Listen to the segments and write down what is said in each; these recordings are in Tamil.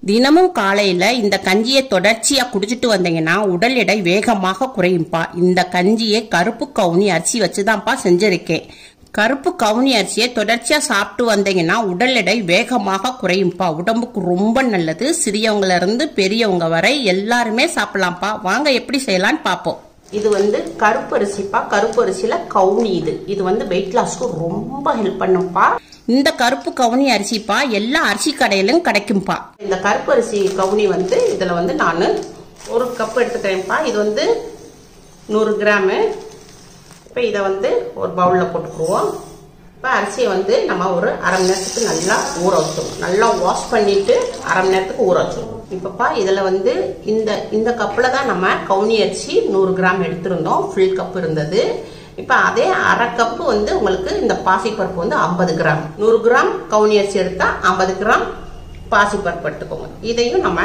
தினமும் காலையில இந்த கஞ்சியை தொடர்ச்சியா குடிச்சிட்டு வந்தீங்கன்னா உடல் எடை வேகமாக குறையும்பா இந்த கஞ்சியை கருப்பு கவுனி அரிசி வச்சுதான்ப்பா செஞ்சிருக்கேன் கருப்பு கவுனி அரிசியை தொடர்ச்சியா சாப்பிட்டு வந்தீங்கன்னா உடல் எடை வேகமாக குறையும்பா உடம்புக்கு ரொம்ப நல்லது சிறியவங்கல இருந்து பெரியவங்க வரை எல்லாருமே சாப்பிடலாம்ப்பா வாங்க எப்படி செய்யலாம்னு பார்ப்போம் இது வந்து கருப்பு அரிசிப்பா கருப்பு அரிசியில கவுனி இது இது வந்து வெயிட் லாஸ்க்கு ரொம்ப ஹெல்ப் பண்ணும்பா இந்த கருப்பு கவுனி அரிசிப்பா எல்லா அரிசி கடையிலும் கிடைக்கும்பா இந்த கருப்பு அரிசி கவுனி வந்து இதுல வந்து நான் ஒரு கப் எடுத்துக்கிறேன்ப்பா இது வந்து நூறு கிராமு இப்போ இதை வந்து ஒரு பவுலில் போட்டுக்குருவோம் இப்போ அரிசியை வந்து நம்ம ஒரு அரை மணி நேரத்துக்கு நல்லா ஊற வச்சிருவோம் நல்லா வாஷ் பண்ணிட்டு அரை மணி நேரத்துக்கு ஊற வச்சிருவோம் இப்போப்பா இதில் வந்து இந்த இந்த கப்பில் தான் நம்ம கவுனி அரிசி நூறு கிராம் எடுத்திருந்தோம் ஃபுல் கப் இருந்தது இப்போ அதே அரை கப்பு வந்து உங்களுக்கு இந்த பாசிப்பருப்பு வந்து ஐம்பது கிராம் நூறு கிராம் கவுனி அரிசி எடுத்தால் ஐம்பது கிராம் பாசிப்பருப்பு எடுத்துக்கோங்க இதையும் நம்ம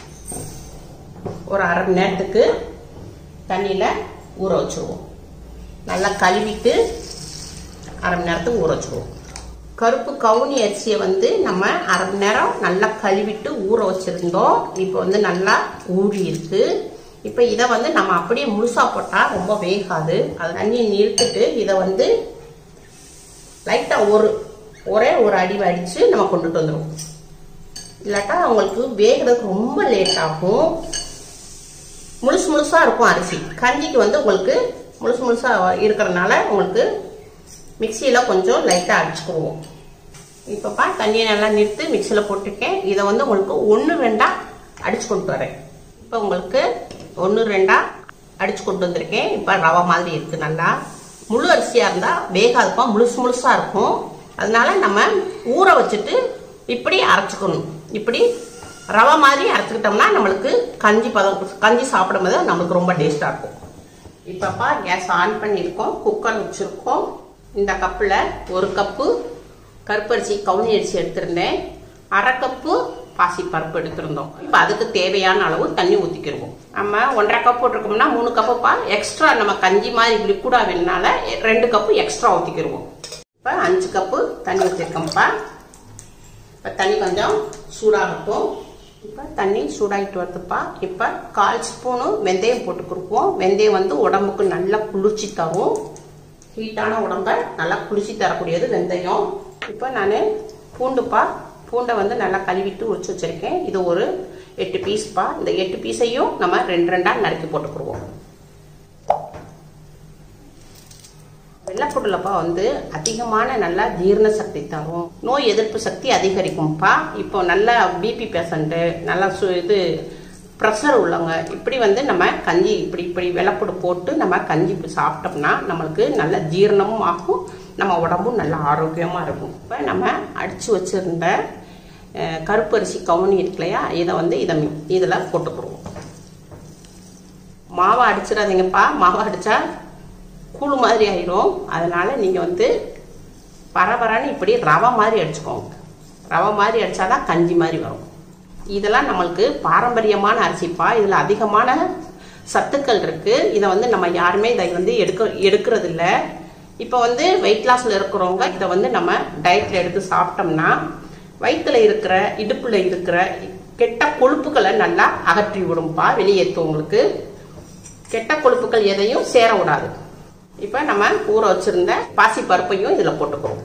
ஒரு அரை மணி நேரத்துக்கு தண்ணியில் ஊற வச்சுருவோம் நல்லா கழுவிட்டு அரை மணி நேரத்துக்கு ஊற வச்சுருவோம் கருப்பு கவுனி அரிசியை வந்து நம்ம அரை மணி நேரம் நல்லா கழுவிட்டு ஊற வச்சுருந்தோம் இப்போ வந்து நல்லா ஊறி இருக்கு இப்போ இதை வந்து நம்ம அப்படியே முழுசா போட்டால் ரொம்ப வேகாது அது தண்ணியை நிறுத்திட்டு இதை வந்து லைட்டாக ஒரு ஒரே ஒரு அடி அடித்து நம்ம கொண்டுட்டு வந்துடுவோம் இல்லாட்டா அவங்களுக்கு வேகிறதுக்கு ரொம்ப லேட் ஆகும் முழுசு முழுசாக இருக்கும் அரிசி கஞ்சிக்கு வந்து உங்களுக்கு முழுசு முழுசாக இருக்கிறதுனால உங்களுக்கு மிக்சியில் கொஞ்சம் லைட்டாக அடிச்சுக்குருவோம் இப்போப்பா தண்ணியை நல்லா நிறுத்து மிக்சியில் போட்டிருக்கேன் இதை வந்து உங்களுக்கு ஒன்று ரெண்டாக அடிச்சு கொண்டு வரேன் இப்போ உங்களுக்கு ஒன்று ரெண்டாக அடிச்சு கொண்டு வந்திருக்கேன் இப்போ ரவை மாதிரி இருக்குது நல்லா முழு அரிசியாக இருந்தால் வேகாதுப்பா முழுசு முழுசாக இருக்கும் அதனால நம்ம ஊற வச்சுட்டு இப்படி அரைச்சிக்கணும் இப்படி ரவை மாதிரி அரைச்சிக்கிட்டோம்னா நம்மளுக்கு கஞ்சி பதம் கஞ்சி சாப்பிடும் போது நம்மளுக்கு ரொம்ப டேஸ்டாக இருக்கும் இப்பப்பா கேஸ் ஆன் பண்ணியிருக்கோம் குக்கர் வச்சுருக்கோம் இந்த கப்பில் ஒரு கப்பு கருப்பரிசி கவுனி அரிசி எடுத்திருந்தேன் அரை கப்பு பாசி பருப்பு எடுத்திருந்தோம் இப்போ அதுக்கு தேவையான அளவு தண்ணி ஊற்றிக்கிடுவோம் நம்ம ஒன்றரை கப் போட்டிருக்கோம்னா மூணு கப்புப்பா எக்ஸ்ட்ரா நம்ம கஞ்சி மாதிரி லிக்விடா வேணுனால ரெண்டு கப்பு எக்ஸ்ட்ரா ஊற்றிக்கிடுவோம் இப்போ அஞ்சு கப்பு தண்ணி ஊற்றிருக்கோம்ப்பா இப்போ தண்ணி கொஞ்சம் சூடாகட்டும் இப்போ தண்ணி சூடாகிட்டு வருதுப்பா இப்போ கால் ஸ்பூனு வெந்தயம் போட்டுக்கிருப்போம் வெந்தயம் வந்து உடம்புக்கு நல்லா குளிர்ச்சி தரும் ஹீட்டான உடம்ப நல்லா குளிர்ச்சி தரக்கூடியது வெந்தயம் இப்போ நான் பூண்டுப்பா பூண்டை வந்து நல்லா கழுவிட்டு உரிச்சு வச்சிருக்கேன் இது ஒரு எட்டு பீஸ்ப்பா இந்த எட்டு பீஸையும் நம்ம ரெண்டு ரெண்டாக நறுக்கி போட்டுக்கிடுவோம் வெள்ளைப்புடலப்பா வந்து அதிகமான நல்லா ஜீரண சக்தி தரும் நோய் எதிர்ப்பு சக்தி அதிகரிக்கும்ப்பா இப்போ நல்ல பிபி பேஷண்ட்டு நல்லா சு இது ப்ரெஷர் உள்ளவங்க இப்படி வந்து நம்ம கஞ்சி இப்படி இப்படி வெள்ளைப்புடு போட்டு நம்ம கஞ்சி சாப்பிட்டோம்னா நம்மளுக்கு நல்ல ஜீரணமும் ஆகும் நம்ம உடம்பும் நல்ல ஆரோக்கியமாக இருக்கும் இப்போ நம்ம அடித்து வச்சுருந்த கருப்பரிசி கவுனி இருக்கு இல்லையா இதை வந்து இதை இதில் போட்டுக்கிடுவோம் மாவை அடிச்சிடாதீங்கப்பா மாவை அடித்தா கூழு மாதிரி ஆயிரும் அதனால நீங்கள் வந்து பரபரன்னு இப்படி ரவை மாதிரி அடிச்சுக்கோங்க ரவை மாதிரி அடித்தாதான் கஞ்சி மாதிரி வரும் இதெல்லாம் நம்மளுக்கு பாரம்பரியமான அரிசிப்பா இதில் அதிகமான சத்துக்கள் இருக்கு இதை வந்து நம்ம யாருமே இதை வந்து எடுக்க எடுக்கிறது இல்லை இப்போ வந்து வெயிட் லாஸில் இருக்கிறவங்க இதை வந்து நம்ம டயட்டில் எடுத்து சாப்பிட்டோம்னா வயிற்றுல இருக்கிற இடுப்பில் இருக்கிற கெட்ட கொழுப்புகளை நல்லா அகற்றி விடும்பா வெளியேற்றும் உங்களுக்கு கெட்ட கொழுப்புகள் எதையும் சேர விடாது இப்போ நம்ம ஊற வச்சிருந்த பாசி பருப்பையும் இதில் போட்டுக்கிறோம்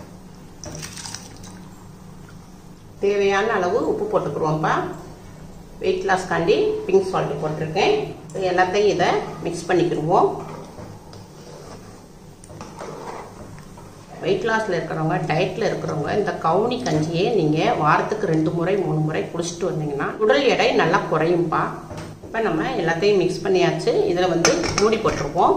தேவையான அளவு உப்பு போட்டுக்கிறோம்ப்பா வெயிட் லாஸ்க்காண்டி பிங்க் சால்ட் போட்டிருக்கேன் எல்லாத்தையும் இதை மிக்ஸ் பண்ணிக்கிடுவோம் வெயிட் லாஸில் இருக்கிறவங்க டயட்டில் இருக்கிறவங்க இந்த கவுனி கஞ்சியை நீங்கள் வாரத்துக்கு ரெண்டு முறை மூணு முறை குடிச்சிட்டு வந்தீங்கன்னா உடல் எடை நல்லா குறையும்பா இப்போ நம்ம எல்லாத்தையும் மிக்ஸ் பண்ணியாச்சு இதில் வந்து மூடி போட்டிருப்போம்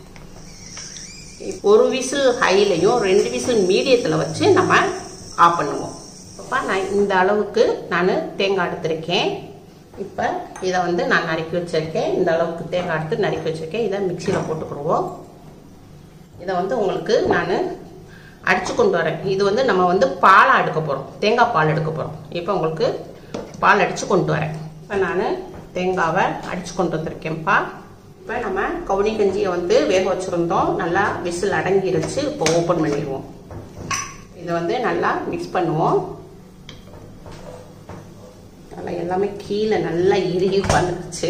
ஒரு விசில் ஹைலையும் ரெண்டு விசில் மீடியத்தில் வச்சு நம்ம ஆஃப் பண்ணுவோம் இப்போ நான் இந்த அளவுக்கு நான் தேங்காய் எடுத்திருக்கேன் இப்போ இதை வந்து நான் நறுக்கி வச்சிருக்கேன் இந்த அளவுக்கு தேங்காய் எடுத்து நறுக்கி வச்சிருக்கேன் இதை மிக்சியில் போட்டுக்கிடுவோம் இதை வந்து உங்களுக்கு நான் அடிச்சு கொண்டு வரேன் இது வந்து நம்ம வந்து பாலாக எடுக்க போகிறோம் தேங்காய் பால் எடுக்க போகிறோம் இப்போ உங்களுக்கு பால் அடித்து கொண்டு வரேன் இப்போ நான் தேங்காவை அடித்து கொண்டு வந்திருக்கேன்ப்பா இப்போ நம்ம கவுனி கஞ்சியை வந்து வேக வச்சுருந்தோம் நல்லா விசில் அடங்கிருச்சு இப்போ ஓப்பன் பண்ணிடுவோம் இதை வந்து நல்லா மிக்ஸ் பண்ணுவோம் நல்லா எல்லாமே கீழே நல்லா இறுகி உட்காந்துருச்சு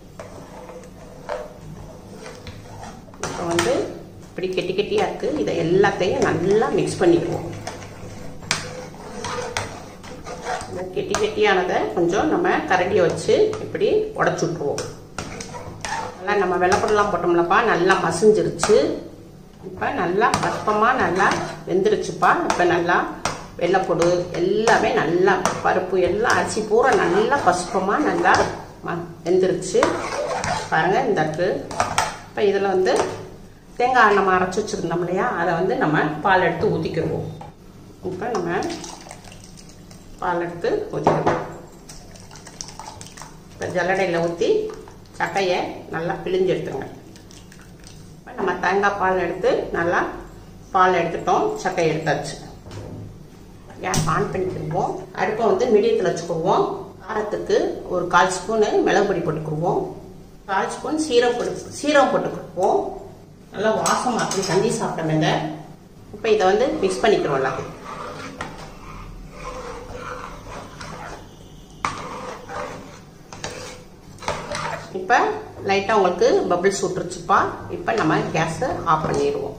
இப்போ வந்து இப்படி கெட்டி கெட்டியாக இருக்குது இதை எல்லாத்தையும் நல்லா மிக்ஸ் பண்ணிக்குவோம் இந்த கெட்டி கெட்டியானதை கொஞ்சம் நம்ம கரண்டியை வச்சு இப்படி உடச்சி விட்ருவோம் நல்லா நம்ம வெள்ளைப்பொருளாம் போட்டோம்லப்பா நல்லா மசிஞ்சிருச்சு இப்போ நல்லா பஸ்பமாக நல்லா வெந்துருச்சுப்பா இப்போ நல்லா வெள்ளைப்பொடு எல்லாமே நல்லா பருப்பு எல்லாம் அரிசி பூரா நல்லா பசுப்பமாக நல்லா ம வெந்துருச்சு பாருங்கள் இந்த இருக்கு இப்போ இதில் வந்து தேங்காய் நம்ம அரைச்சி வச்சுருந்தோம் இல்லையா அதை வந்து நம்ம பால் எடுத்து ஊற்றிக்கிடுவோம் இப்போ நம்ம பால் எடுத்து ஊற்றிக்கிடுவோம் இப்போ ஜல்லடையில் ஊற்றி சக்கையை நல்லா பிழிஞ்சு எடுத்துங்க இப்போ நம்ம தேங்காய் பால் எடுத்து நல்லா பால் எடுத்துட்டோம் சக்கை எடுத்தாச்சு கேஸ் ஆன் பண்ணிக்கிடுவோம் அடுப்பை வந்து மீடியத்தில் வச்சுக்குவோம் காரத்துக்கு ஒரு கால் ஸ்பூனு மிளகு பொடி போட்டுக்குருவோம் கால் ஸ்பூன் சீரம் போட்டு சீரம் போட்டுக்குருவோம் நல்லா வாசம் அப்படி கஞ்சி சாப்பிட்டோமேங்க இப்போ இதை வந்து மிக்ஸ் பண்ணிக்கிறோம் எல்லாத்தையும் இப்போ லைட்டாக உங்களுக்கு பபிள்ஸ் விட்டுருச்சுப்பா இப்போ நம்ம கேஸை ஆஃப் பண்ணிடுவோம்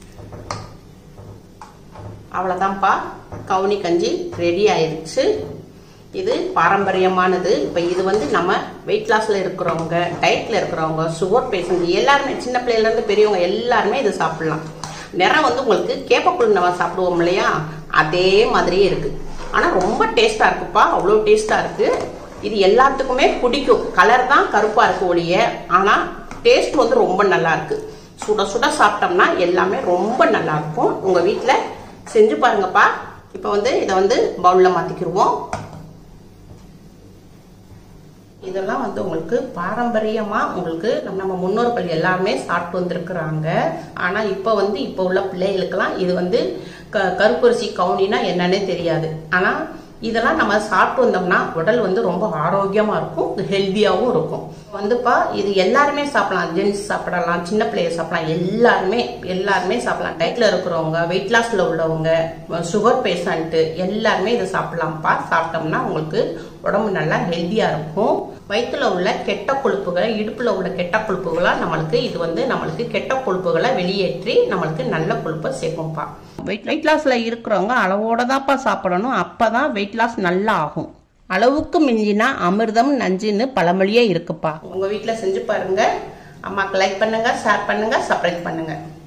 அவ்வளோதான்ப்பா கவுனி கஞ்சி ரெடி ஆயிடுச்சு இது பாரம்பரியமானது இப்போ இது வந்து நம்ம வெயிட் லாஸில் இருக்கிறவங்க டயட்டில் இருக்கிறவங்க சுகர் பேஷண்ட் எல்லாருமே சின்ன பிள்ளையிலேருந்து பெரியவங்க எல்லாருமே இது சாப்பிட்லாம் நிறம் வந்து உங்களுக்கு கேப்பக்குள் நம்ம சாப்பிடுவோம் இல்லையா அதே மாதிரியே இருக்குது ஆனால் ரொம்ப டேஸ்ட்டாக இருக்குப்பா அவ்வளோ டேஸ்ட்டாக இருக்குது இது எல்லாத்துக்குமே பிடிக்கும் கலர் தான் கருப்பாக இருக்கு ஒழிய ஆனால் டேஸ்ட் வந்து ரொம்ப நல்லா இருக்கு சுட சுட சாப்பிட்டோம்னா எல்லாமே ரொம்ப நல்லா இருக்கும் உங்கள் வீட்டில் செஞ்சு பாருங்கப்பா இப்போ வந்து இதை வந்து பவுலில் மாற்றிக்கிடுவோம் இதெல்லாம் வந்து உங்களுக்கு பாரம்பரியமா உங்களுக்கு நம்ம முன்னோர்கள் எல்லாருமே சாப்பிட்டு வந்திருக்கிறாங்க ஆனா இப்ப வந்து இப்ப உள்ள பிள்ளைகளுக்கெல்லாம் இது வந்து க கருப்பரிசி கவுனினா என்னன்னே தெரியாது ஆனா இதெல்லாம் நம்ம சாப்பிட்டு வந்தோம்னா உடல் வந்து ரொம்ப ஆரோக்கியமா இருக்கும் ஹெல்த்தியாவும் இருக்கும் வந்துப்பா இது எல்லாருமே சாப்பிடலாம் ஜென்ஸ் சாப்பிடலாம் சின்ன பிள்ளைய சாப்பிடலாம் எல்லாருமே எல்லாருமே சாப்பிடலாம் டயட்ல இருக்கிறவங்க வெயிட் லாஸ்ல உள்ளவங்க சுகர் பேஷண்ட் எல்லாருமே இதை சாப்பிடலாம்ப்பா சாப்பிட்டோம்னா உங்களுக்கு உடம்பு நல்லா ஹெல்த்தியா இருக்கும் வயிற்றுல உள்ள கெட்ட கொழுப்புகளை இடுப்புல உள்ள கெட்ட கொழுப்புகளை நம்மளுக்கு இது வந்து நம்மளுக்கு கெட்ட கொழுப்புகளை வெளியேற்றி நம்மளுக்கு நல்ல கொழுப்பை சேர்க்கும்ப்பா வெயிட் வெயிட் லாஸ்ல இருக்கிறவங்க அளவோட தான்ப்பா சாப்பிடணும் அப்பதான் வெயிட் லாஸ் நல்லா ஆகும் அளவுக்கு மிஞ்சினா அமிர்தம் நஞ்சுன்னு பழமொழியே இருக்குப்பா உங்க வீட்டில் செஞ்சு பாருங்க அம்மாக்கு லைக் பண்ணுங்க ஷேர் பண்ணுங்க சப்ஸ்கிரைப் பண்ணுங்க